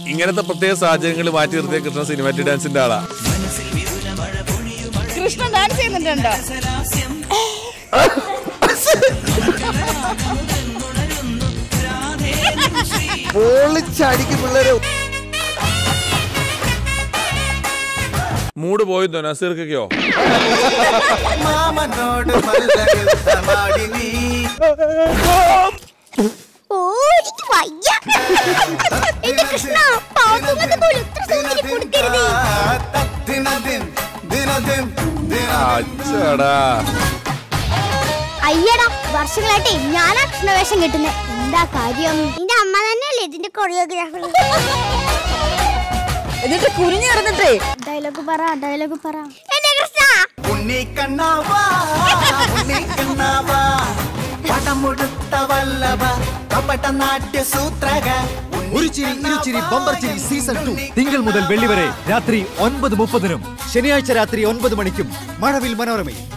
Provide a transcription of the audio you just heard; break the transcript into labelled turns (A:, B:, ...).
A: ഇങ്ങനത്തെ പ്രത്യേക സാഹചര്യങ്ങൾ മാറ്റി നിർത്തിയ കൃഷ്ണൻ സിനിമാറ്റിക് ഡാൻസിന്റെ ആളാ
B: കൃഷ്ണൻ ഡാൻസ് ചെയ്യുന്നുണ്ടോ
C: പൊളിച്ചടിക്കും പിള്ളേര്
A: മൂഡ് പോയിന്നോ നസീർക്കൊക്കെയോ
C: മാമനോട് മല്ലയുദ്ധമാടി നീ
D: ഓ എനിക്ക് വയ്യ എന്റെ കൃഷ്ണ പാവങ്ങൾക്ക് പോലും ഇത്ര സൗകര്യം കൊടുക്കരുത്
C: ദിനദിൻ ദിനദിൻ ദിന
A: അച്ചടാ
D: അയ്യടാ വർഷങ്ങളായിട്ടേ ഞാനാ കൃഷ്ണവേഷം കെട്ടുന്നത് എന്താ കാര്യം നിന്റെ അമ്മ തന്നെയല്ലേ ഇതിന്റെ കൊറിയോഗ്രാഫർ
B: എന്നിട്ട് കുനിഞ്ഞു കിടന്നിട്ടേ
D: ഡയലോഗ് പറ ഡയലോഗ് പറ എന്റെ കൃഷ്ണ
C: ഉണ്ണിക്കണ്ണാവാ ഉണ്ണിക്കണ്ണാവാ പടമുടുത്ത വല്ലഭ കപട നാട്യ സൂത്രക
E: ഒരു ചിരി ഇരുചിരി ബമ്പർ ചിരി സീസൺ ടു തിങ്കൾ മുതൽ വെള്ളി വരെ രാത്രി ഒൻപത് മുപ്പതിനും ശനിയാഴ്ച രാത്രി ഒൻപത് മണിക്കും മഴവിൽ മനോരമയിൽ